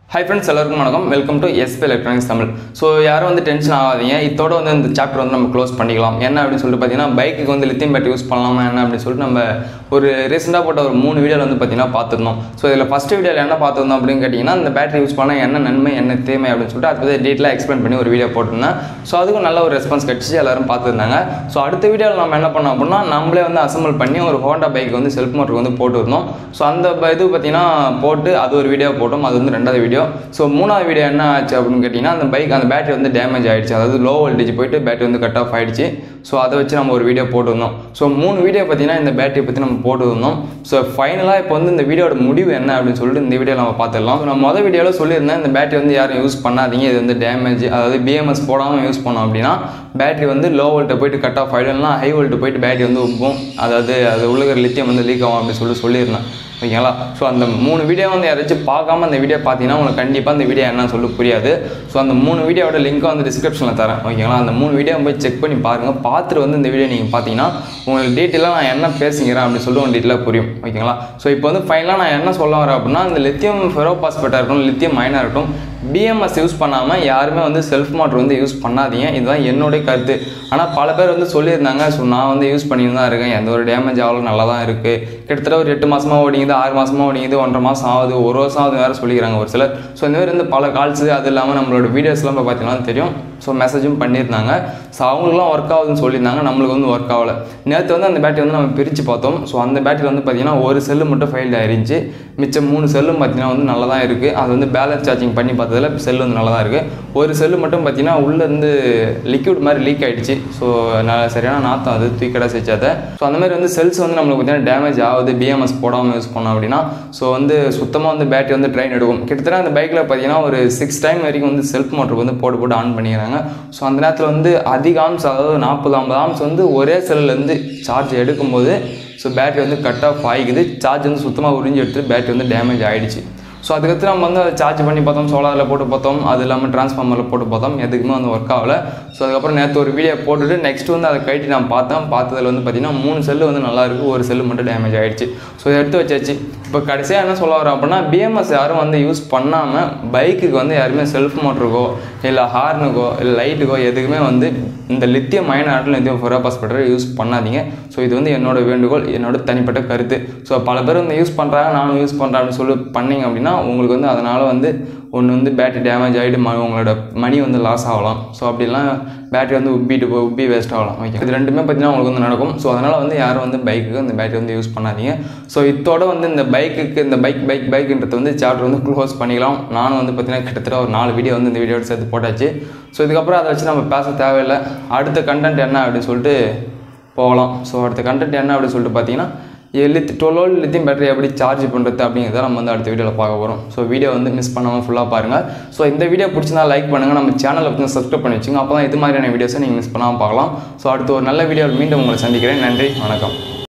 high friends எல்லாருக்கும் வணக்கம் welcome to SP electronics Tamil so யாரும் வந்து டென்ஷன் ஆகாதீங்க இதோட வந்து இந்த சாப்டர் வந்து நம்ம க்ளோஸ் பண்ணிக்கலாம் என்ன அப்படின்னு சொல்லிட்டு பார்த்தீங்கன்னா பைக்குக்கு வந்து லித்தியம் பேட்டரி யூஸ் பண்ணலாமா என்ன அப்படின்னு சொல்லிட்டு நம்ம ஒரு ரீசெண்டாக போட்ட ஒரு மூணு வீடியோவில் வந்து பார்த்தீங்கன்னா பார்த்துருந்தோம் ஸோ இதில் ஃபஸ்ட் வீடியோவில் என்ன பார்த்துருந்தோம் அப்படின்னு கேட்டிங்கன்னா இந்த பேட்டரி யூஸ் பண்ணால் என்ன நன்மை என்ன தீமை அப்படின்னு சொல்லிட்டு அதை பற்றி டீட்டெயிலாக எக்ஸ்பிளைன் பண்ணி ஒரு வீடியோ போட்டிருந்தேன் ஸோ அதுக்கும் நல்ல ஒரு ரெஸ்பான்ஸ் கிடச்சி எல்லாரும் பார்த்துருந்தாங்க ஸோ அடுத்த வீடியோவில் நம்ம என்ன பண்ணோம் அப்படின்னா நம்மளே வந்து அசம்பிள் பண்ணி ஒரு ஹோண்டா பைக் வந்து செல்ஃப் மோட்டருக்கு வந்து போட்டுருந்தோம் ஸோ அந்த ப- இது பார்த்தீங்கன்னா போட்டு அது ஒரு வீடியோ போட்டோம் அது வந்து ரெண்டாவது வீடியோ ஸோ மூணாவது வீடியோ என்ன ஆச்சு அப்படின்னு கேட்டிங்கன்னா அந்த பைக் அந்த பேட்டரி வந்து டேமேஜ் ஆயிடுச்சு அதாவது லோ வோல்டேஜ் போயிட்டு பேட்டரி வந்து கட் ஆஃப் ஆயிடுச்சு ஸோ அதை வச்சு நம்ம ஒரு வீடியோ போட்டிருந்தோம் ஸோ மூணு வீடியோ பார்த்தீங்கன்னா இந்த பேட்டரியை பற்றி நம்ம போட்டிருந்தோம் ஸோ ஃபைனலாக இப்போ வந்து இந்த வீடியோட முடிவு என்ன அப்படின்னு சொல்லிட்டு இந்த வீடியோ நம்ம பார்த்துடலாம் நான் மொதல் வீடியோவில் சொல்லியிருந்தேன் இந்த பேட்டரி வந்து யாரும் யூஸ் பண்ணாதீங்க இது வந்து டேமேஜ் அதாவது பிஎம்எஸ் போடாமல் யூஸ் பண்ணோம் அப்படின்னா பேட்டரி வந்து லோ வோல்ட்டை போயிட்டு கட் ஆஃப் ஆகிடும் இல்லைனா ஹை வோல்ட்டு போயிட்டு பேட்டரி வந்து உப்பும் அதாவது அது உள்ள லித்தியம் வந்து லீக் ஆகும் அப்படின்னு சொல்லி சொல்லியிருந்தேன் ஓகேங்களா ஸோ அந்த மூணு வீடியோ வந்து யாராச்சும் பார்க்காம அந்த வீடியோ பார்த்தீங்கன்னா உங்களுக்கு கண்டிப்பாக அந்த வீடியோ என்னன்னு சொல்லி புரியாது ஸோ அந்த மூணு வீடியோட லிங்க்கை வந்து டிஸ்கிரிப்ஷனில் தரேன் ஓகேங்களா அந்த மூணு வீடியோ போய் செக் பண்ணி பாருங்கள் பார்த்துட்டு வந்து இந்த வீடியோ நீங்கள் பார்த்தீங்கன்னா உங்களுக்கு டீட்டெயிலாக நான் என்ன பேசுகிறேன் அப்படின்னு சொல்லி உங்களுக்கு டீட்டெயிலாக புரியும் ஓகேங்களா ஸோ இப்போ வந்து ஃபைனலாக நான் என்ன சொல்ல வரேன் அப்படின்னா இந்த லித்தியம் ஃபெரோபாஸ்பேட்டாக இருக்கட்டும் லித்தியம் மைனாக இருக்கட்டும் பிஎம்எஸ் யூஸ் பண்ணாமல் யாருமே வந்து செல்ஃப் மோட்டர் வந்து யூஸ் பண்ணாதீங்க இதுதான் என்னுடைய கருத்து ஆனால் பல பேர் வந்து சொல்லியிருந்தாங்க ஸோ நான் வந்து யூஸ் பண்ணிட்டு தான் இருக்கேன் எந்த ஒரு டேமேஜ் ஆகலும் நல்லா தான் இருக்குது கிட்டத்தட்ட ஒரு எட்டு மாசமா ஓடிங்குது ஆறு மாசமா ஓடிங்குது ஒன்றரை மாதம் ஆகுது ஒரு வருஷம் ஆகுது வேறு சொல்லிக்கிறாங்க ஒரு சிலர் ஸோ இந்த மாதிரி வந்து பல கால்ஸ் அது இல்லாமல் நம்மளோட வீடியோஸ்லாம் இப்போ பார்த்தீங்கன்னா தெரியும் ஸோ மெசேஜும் பண்ணியிருந்தாங்க ஸோ அவங்களுக்குலாம் ஒர்க் ஆகுதுன்னு சொல்லியிருந்தாங்க நம்மளுக்கு வந்து ஒர்க் ஆகலை நேற்று வந்து அந்த பேட்டரி வந்து நம்ம பிரித்து பார்த்தோம் ஸோ அந்த பேட்டரி வந்து பார்த்தீங்கன்னா ஒரு செல்லு மட்டும் ஃபெயில்ட் ஆயிருந்துச்சு மிச்சம் மூணு செல்லும் பார்த்தீங்கன்னா வந்து நல்லா தான் இருக்குது அது வந்து பேலன்ஸ் சார்ஜிங் பண்ணி பார்த்ததுல செல் வந்து நல்லா தான் இருக்குது ஒரு செல்லு மட்டும் பார்த்தீங்கன்னா உள்ளேருந்து லிக்விட் மாதிரி லீக் ஆயிடுச்சு ஸோ நான் சரியான நாத்தம் அது தூக்கடா செஞ்சாத ஸோ அந்த மாதிரி வந்து செல்ஸ் வந்து நம்மளுக்கு பார்த்தீங்கன்னா டேமேஜ் ஆகுது பிஎம்எஸ் போடாமல் யூஸ் பண்ணோம் அப்படின்னா ஸோ வந்து சுத்தமாக வந்து பேட்டரி வந்து ட்ரைன் எடுக்கும் கிட்டத்தட்ட அந்த பைக்கில் பார்த்தீங்கன்னா ஒரு சிக்ஸ் டைம் வரைக்கும் வந்து செல்ஃப் மோட்டர் வந்து போட்டு போட்டு ஆன் பண்ணிக்கிறாங்க ஸோ அந்த நேரத்தில் வந்து அதிக ஆம்ஸ் அதாவது நாற்பது ஐம்பது ஆம்ஸ் வந்து ஒரே செல்லுலேருந்து சார்ஜ் எடுக்கும்போது ஸோ பேட்டரி வந்து கட் ஆஃப் ஆகிக்குது சார்ஜ் வந்து சுத்தமாக உறிஞ்சி எடுத்து பேட்டரி வந்து டேமேஜ் ஆகிடுச்சு ஸோ அதுக்கடுத்து நம்ம வந்து அதை சார்ஜ் பண்ணி பார்த்தோம் சோலாரில் போட்டு பார்த்தோம் அது இல்லாமல் டிரான்ஸ்ஃபார்மரில் போட்டு பார்த்தோம் எதுக்குமே வந்து ஒர்க் ஆகல ஸோ அதுக்கப்புறம் நேற்று ஒரு வீடியோ போட்டுட்டு நெக்ஸ்ட் வந்து அதை கழட்டி நான் பார்த்தேன் பார்த்ததுல வந்து பார்த்தீங்கன்னா மூணு செல்லு வந்து நல்லா இருக்கு ஒரு செல்லு மட்டும் டேமேஜ் ஆயிடுச்சு ஸோ இதை எடுத்து வச்சாச்சு இப்போ கடைசியாக என்ன சொல்ல வரோம் அப்படின்னா பிஎம்எஸ் யாரும் வந்து யூஸ் பண்ணாமல் பைக்குக்கு வந்து யாருமே செல்ஃப் மோட்டருக்கோ இல்லை ஹார்னுக்கோ இல்லை லைட்டுக்கோ எதுக்குமே வந்து இந்த லித்தியம் அயன் ஆட்டில் லித்தியம் ஃபெரோபாஸ்பேட்டரை யூஸ் பண்ணாதீங்க ஸோ இது வந்து என்னோட வேண்டுகோள் என்னோட தனிப்பட்ட கருத்து ஸோ பல பேர் வந்து யூஸ் பண்ணுறாங்க நானும் யூஸ் பண்ணுறேன் அப்படின்னு சொல்லி பண்ணீங்க அப்படின்னா உங்களுக்கு வந்து அதனால் வந்து ஒன்று வந்து பேட்டரி டேமேஜ் ஆகிட்டு ம உங்களோட மணி வந்து லாஸ் ஆகலாம் ஸோ அப்படிலாம் பேட்டரி வந்து உப்பிட்டு போய் உப்பி வேஸ்ட் ஆகலாம் ஓகே இது ரெண்டுமே பார்த்தீங்கன்னா உங்களுக்கு வந்து நடக்கும் ஸோ அதனால் வந்து யாரும் வந்து பைக்குக்கு இந்த பேட்டரி வந்து யூஸ் பண்ணாதீங்க ஸோ இதோட வந்து இந்த பைக்குக்கு இந்த பைக் பைக் பைக்குன்றது வந்து சாப்டர் வந்து க்ளோஸ் பண்ணிக்கலாம் நானும் வந்து பார்த்தீங்கன்னா கிட்டத்தட்ட ஒரு நாலு வீடியோ வந்து இந்த வீடியோட சேர்த்து போட்டாச்சு ஸோ இதுக்கப்புறம் அதை வச்சு நம்ம பேச தேவையில்லை அடுத்த கண்டென்ட் என்ன அப்படின்னு சொல்லிட்டு போகலாம் ஸோ அடுத்த கண்டென்ட் என்ன அப்படின்னு சொல்லிட்டு பார்த்தீங்கன்னா லித் டுவெல் வோல்ட் லித்தியம் பேட்டரி எப்படி சார்ஜ் பண்ணுறது அப்படிங்கிறத நம்ம வந்து அடுத்த வீடியோவில் பார்க்க போகிறோம் ஸோ வீடியோ வந்து மிஸ் பண்ணாமல் ஃபுல்லாக பாருங்கள் ஸோ இந்த வீடியோ பிடிச்சிருந்தா லைக் பண்ணுங்கள் நம்ம சேனலை பற்றி சப்ஸ்கிரைப் பண்ணி வச்சுங்க அப்போ தான் இது மாதிரியான வீடியோஸை நீங்கள் மிஸ் பண்ணாமல் பார்க்கலாம் ஸோ அடுத்து ஒரு நல்ல வீடியோவில் மீண்டும் உங்களை சந்திக்கிறேன் நன்றி வணக்கம்